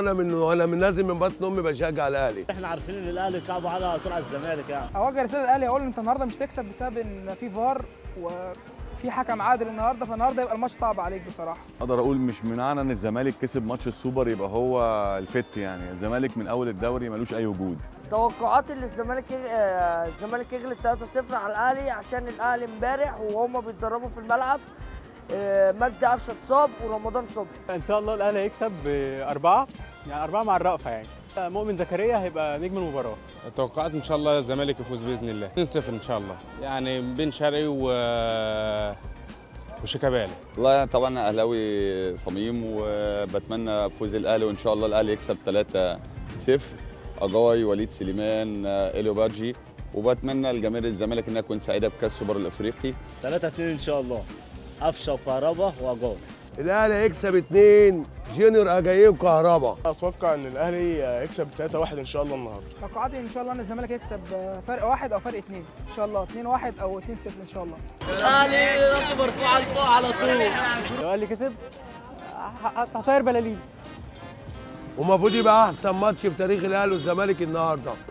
انا من وانا من نازل من بطن امي بشجع الاهلي احنا عارفين ان الاهلي كعبه على طول على الزمالك يعني اوجه رساله الاهلي اقول له انت النهارده مش تكسب بسبب ان في فار وفي حكم عادل النهارده فالنهارده يبقى الماتش صعب عليك بصراحه اقدر اقول مش من معنى ان الزمالك كسب ماتش السوبر يبقى هو الفت يعني الزمالك من اول الدوري ملوش اي وجود توقعاتي ان الزمالك يغ- آه، الزمالك يغلب 3-0 على الاهلي عشان الاهلي امبارح وهم بيتدربوا في الملعب آه، مجدي قفشه اتصاب ورمضان صبحي ان شاء الله الاهلي هيكسب باربعه يعني اربعه مع الرأفه يعني مؤمن زكريا هيبقى نجم المباراه توقعات ان شاء الله الزمالك يفوز باذن الله 2-0 ان شاء الله يعني بن شرقي و وشيكابالا والله طبعا أنا اهلاوي صميم وبتمنى فوز الاهلي وان شاء الله الاهلي يكسب 3-0 اجاي وليد سليمان اليو بادجي وبتمنى لجماهير الزمالك انها تكون سعيده بكاس السوبر الافريقي 3 2 ان شاء الله قفشه وكهربا واجار الاهلي هيكسب اتنين جونيور اجاييه وكهربا اتوقع ان الاهلي يكسب 3-1 ان شاء الله النهارده توقعاتي ان شاء الله ان الزمالك يكسب فرق واحد او فرق اثنين ان شاء الله 2 1 او 2 0 ان شاء الله الاهلي راسه مرفوع لفوق على طول لو الاهلي كسب ه- هطير بلالين ومفروض يبقى احسن ماتش في تاريخ الاهلي والزمالك النهارده